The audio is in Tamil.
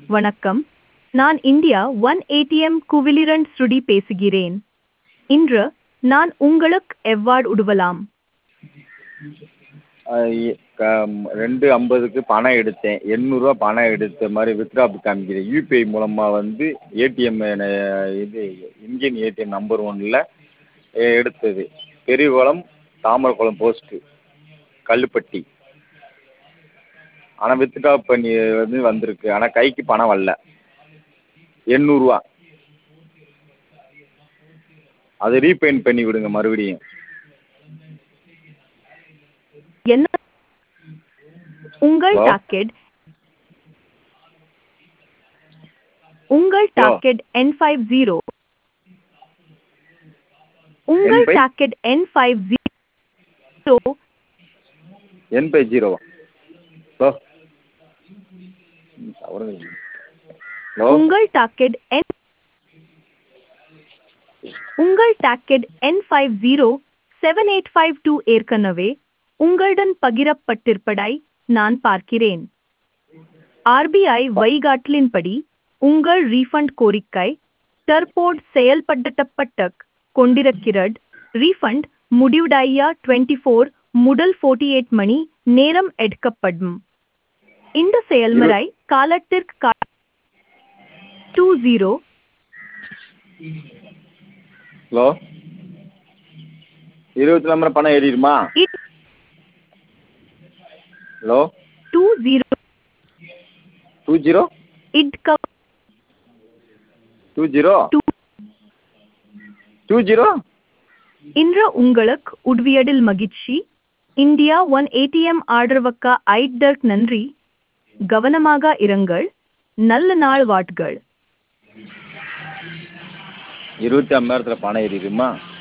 வணக்கம் நான் இந்தியா ஒன் ஏடிஎம் குவிலிரண்ட் ஸ்ருடி பேசுகிறேன் இன்று நான் உங்களுக்கு எவ்வாறு உதவலாம் அஹ் இ- க- ரெண்டு ஐம்பதுக்கு பணம் எடுத்தேன் எண்ணூறுரூவா பணம் எடுத்த மாதிரி வித்ட்ராப் காமிக்குது யூபிஐ மூலமாக வந்து ஏடிஎம் இது இந்தியன் ஏடிஎம் நம்பர் ஒன்னில் எடுத்தது பெரியகுளம் தாமரக்குளம் போஸ்ட்டு கல்லுப்பட்டி ஆனால் வித்ட்ராப் பண்ணி வந்து வந்திருக்கு ஆனால் கைக்கு பணம் வரல எண்ணூறுரூவா அதை ரீபேமெண்ட் பண்ணி விடுங்க மறுபடியும் என்ன உங்கள் Hello? டாக்கெட் உங்கள் Hello? டாக்கெட் என் ஃபைவ் ஜீரோ உங்கள் five? டாக்கெட் என் ஃபைவ் ஜீரோ என் பை ஜீரோவா ஹலோ ஹலோ உங்கள் டாக்கெட் என் உங்கள் டாக்கெட் என் five zero seven eight five two ஏற்கனவே உங்களுடன் பகிரப்பட்டிருப்பதை நான் பார்க்கிறேன் ஆர்பிஐ வழிகாட்டலின்படி உங்கள் ரீஃபண்ட் கோரிக்கை தற்போது செயல்படுத்தப்பட்ட கொண்டிருக்கிறது ரீஃபண்ட் முடிவுடைய டுவெண்ட்டி ஃபோர் முதல் ஃபோர்ட்டி எயிட் மணி நேரம் எடுக்கப்படும் இந்த செயல்முறை காலத்திற்கு டூ ஜீரோ ஹலோ இருபத்தி நம்பர் பணம் ஏறிடுமா hello two zero two zero இட்க two zero two two zero இன்று உங்களுக்கு உதவியதில் மகிழ்ச்சி இந்தியா ஒன் ஏடிஎம் ஆதரவுக்கு ஐட்டர்க் நன்றி கவனமாக இருங்கள் நல்ல நாள் வாட்கள் இருபத்தி ஐம்பதாயிரத்தில் பணம் ஏறிடுமா